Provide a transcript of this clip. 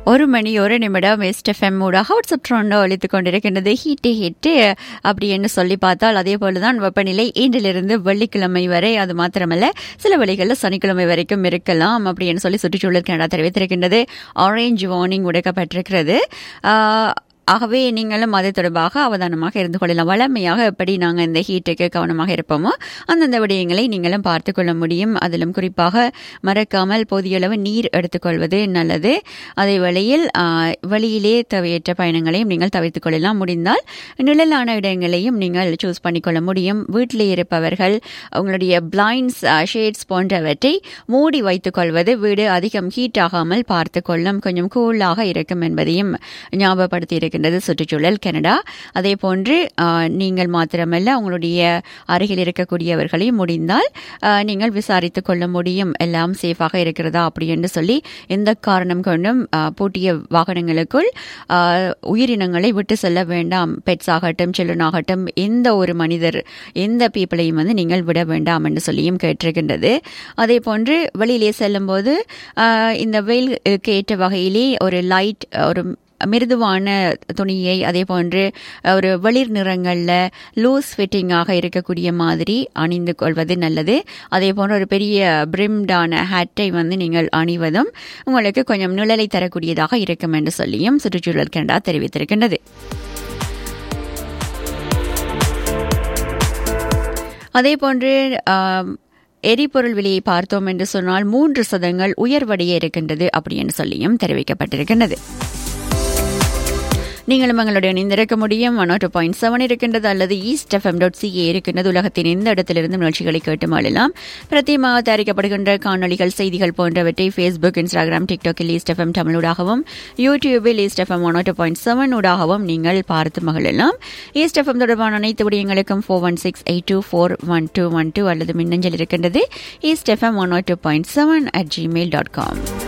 ஒரு மணி ஒரு நிமிடம் வெஸ்ட் எஃப்எம் ஊடாக வாட்ஸ்அப் ட்ரோண்டோ அளித்துக் கொண்டிருக்கின்றது ஹீட்டு ஹிட்டு அப்படி என்று சொல்லி பார்த்தால் அதே போலதான் வெப்பநிலை இன்றிலிருந்து வெள்ளிக்கிழமை வரை அது மாத்திரமல்ல சில வழிகளில் சனிக்கிழமை வரைக்கும் இருக்கலாம் அப்படின்னு சொல்லி சுற்றுச்சூழல் கனடா தெரிவித்திருக்கின்றது ஆரேஞ்ச் வார்னிங் உடைக்கப்பட்டிருக்கிறது ஆஹ், ஆகவே நீங்களும் அது தொடர்பாக அவதானமாக இருந்து கொள்ளலாம் வளமையாக எப்படி நாங்கள் இந்த ஹீட்டுக்கு கவனமாக இருப்போமோ அந்தந்த விடயங்களை நீங்களும் பார்த்து கொள்ள முடியும் அதிலும் குறிப்பாக மறக்காமல் போதிய அளவு நீர் எடுத்துக்கொள்வது நல்லது அதே வேளையில் ஆஹ், வெளியிலே தேவையற்ற பயணங்களையும் நீங்கள் தவிர்த்துக் கொள்ளலாம் முடிந்தால் நிழலான இடங்களையும் நீங்கள் சூஸ் பண்ணிக்கொள்ள முடியும் வீட்டிலே இருப்பவர்கள் உங்களுடைய பிளைண்ட்ஸ் ஷேட்ஸ் போன்றவற்றை மூடி வைத்துக் கொள்வது வீடு அதிகம் ஹீட் ஆகாமல் பார்த்து கொள்ளும் கொஞ்சம் கூலாக இருக்கும் என்பதையும் ஞாபகப்படுத்தி இருக்கின்றது சுற்றுச்சூழல் கனடா அதே போன்று ஆஹ், நீங்கள் மாத்திரமல்ல உங்களுடைய அருகில் இருக்கக்கூடியவர்களையும் முடிந்தால் ஆஹ், நீங்கள் விசாரித்துக் கொள்ள முடியும் எல்லாம் சேஃபாக இருக்கிறதா அப்படி என்று சொல்லி எந்த காரணம் கொண்டும் ஆஹ், பூட்டிய வாகனங்களுக்குள் ஆஹ், உயிரினங்களை விட்டு செல்ல வேண்டாம் பெட்ஸ் ஆகட்டும் சில்ட்ரன் ஆகட்டும் எந்த ஒரு மனிதர் எந்த பீப்புளையும் வந்து நீங்கள் விட வேண்டாம் என்று சொல்லியும் கேட்டிருக்கின்றது அதே போன்று வெளியிலே செல்லும்போது ஆஹ், இந்த வெயிலுக்கு ஏற்ற வகையிலே ஒரு லைட் ஒரு மிருதுவான துணியை அதே போன்று ஒரு வெளிர் நிறங்களில் லூஸ் ஃபிட்டிங்காக இருக்கக்கூடிய மாதிரி அணிந்து கொள்வது நல்லது அதே போன்று ஒரு பெரிய பிரிம்டான ஹேட்டை வந்து நீங்கள் அணிவதும் உங்களுக்கு கொஞ்சம் நிழலை தரக்கூடியதாக இருக்கும் என்று சொல்லியும் சுற்றுச்சூழல் கனடா தெரிவித்திருக்கின்றது அதே போன்று ஆம், எரிபொருள் விலையை பார்த்தோம் என்று சொன்னால் மூன்று சதங்கள் உயர்வடைய இருக்கின்றது அப்படி என்று சொல்லியும் தெரிவிக்கப்பட்டிருக்கின்றது நீங்களும் எங்களுடைய இணைந்திருக்க முடியும் ஒன் டூ பாயிண்ட் செவன் இருக்கின்றது அல்லது ஈஸ்ட் எஃப்எம் டாட் சிஏ இருக்கின்றது உலகத்தின் எந்த இடத்திலிருந்து நிகழ்ச்சிகளை கேட்டு மாளலாம் பிரத்தியமாக தயாரிக்கப்படுகின்ற காணொளிகள் செய்திகள் போன்றவற்றை ஃபேஸ்புக் இன்ஸ்டாகிராம் டிக்டாக்கில் ஈஸ்ட் எஃப்எம் தமிழூடாகவும் யூடியூபில் East FM one two point seven ஊடாகவும் நீங்கள் பார்த்து மகிழலாம் ஈஸ்ட் எஃப்எம் தொடர்பான அனைத்து விடயங்களுக்கும் four one six eight two four one two one two அல்லது மின்னஞ்சல் இருக்கின்றது East FM one two point seven at Gmail dot com